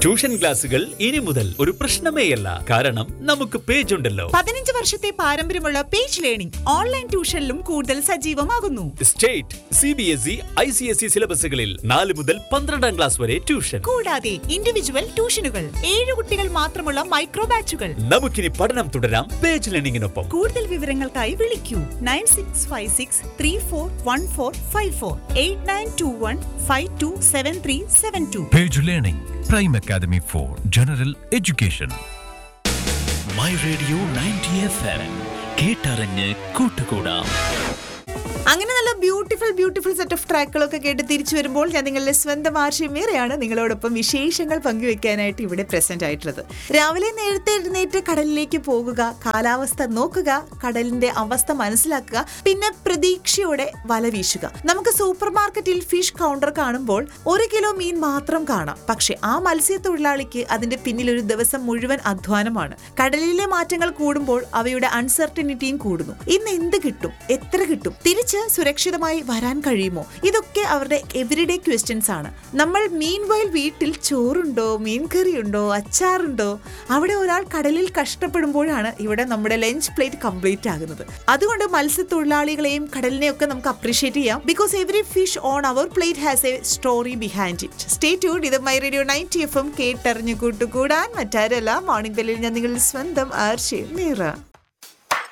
Tuition ക്ലാസുകൾ ഇനി മുതൽ ഒരു പ്രശ്നമേയല്ല കാരണം നമുക്ക് പേജ് ഉണ്ടല്ലോ പതിനഞ്ച് വർഷത്തെ പാരമ്പര്യമുള്ള പേജ് ലേണിംഗ് ഓൺലൈൻ ട്യൂഷനിലും കൂടുതൽ സജീവമാകുന്നു state C B S E I C S E സിലബസുകളിൽ നാല് മുതൽ പന്ത്രണ്ടാം ക്ലാസ് വരെ ട്യൂഷൻ കൂടാതെ ഇൻഡിവിജ്വൽ ട്യൂഷനുകൾ ഏഴ് കുട്ടികൾ മാത്രമുള്ള മൈക്രോ ബാച്ചുകൾ നമുക്കിനി പഠനം തുടരാം പേജ് ലേണിംഗിനൊപ്പം കൂടുതൽ വിവരങ്ങൾക്കായി വിളിക്കൂ nine six five six three four one four five four eight nine two one five two seven three seven two Page Learning, Prime Academy for General Education. My radio ninety F M കേട്ടറിഞ്ഞ് കൂട്ടുകൂടാം അങ്ങനെ നല്ല beautiful beautiful set of ട്രാക്കുകളൊക്കെ കേട്ട് തിരിച്ചു വരുമ്പോൾ ഞാൻ നിങ്ങളുടെ സ്വന്തം ആശയമേറെയാണ് നിങ്ങളോടൊപ്പം വിശേഷങ്ങൾ പങ്കുവെക്കാനായിട്ട് ഇവിടെ പ്രസന്റ് ആയിട്ടുള്ളത് രാവിലെ നേരത്തെ എഴുന്നേറ്റ് കടലിലേക്ക് പോകുക കാലാവസ്ഥ നോക്കുക കടലിന്റെ അവസ്ഥ മനസ്സിലാക്കുക പിന്നെ പ്രതീക്ഷയോടെ വല വീശുക നമുക്ക് സൂപ്പർ മാർക്കറ്റിൽ ഫിഷ് കൗണ്ടർ കാണുമ്പോൾ ഒരു കിലോ മീൻ മാത്രം കാണാം പക്ഷെ ആ മത്സ്യത്തൊഴിലാളിക്ക് അതിന്റെ പിന്നിൽ ഒരു ദിവസം മുഴുവൻ അധ്വാനമാണ് കടലിലെ മാറ്റങ്ങൾ കൂടുമ്പോൾ അവയുടെ അൺസർട്ടനിറ്റിയും കൂടുന്നു ഇന്ന് എന്ത് കിട്ടും എത്ര കിട്ടും തിരിച്ച് സുരക്ഷിതമായി വരാൻ കഴിയുമോ ഇതൊക്കെ അവരുടെ എവരിഡേ ക്വസ്റ്റ്യൻസ് ആണ് നമ്മൾ മീൻ വയൽ വീട്ടിൽ ചോറുണ്ടോ മീൻ കറിയുണ്ടോ അച്ചാറുണ്ടോ അവിടെ ഒരാൾ കടലിൽ കഷ്ടപ്പെടുമ്പോഴാണ് ഇവിടെ നമ്മുടെ ലഞ്ച് പ്ലേറ്റ് കംപ്ലീറ്റ് ആകുന്നത് അതുകൊണ്ട് മത്സ്യത്തൊഴിലാളികളെയും കടലിനെയും ഒക്കെ നമുക്ക് അപ്രീഷിയേറ്റ് ചെയ്യാം because every fish on our plate has a story behind it stay tune ഇത് my radio ninety F M കേട്ടറിഞ്ഞു കൂട്ടുകൂടാൻ മറ്റാരല്ല മോർണിംഗ് ബെല്ലിൽ ഞാൻ നിങ്ങളിൽ സ്വന്തം ആർഷയും മീറ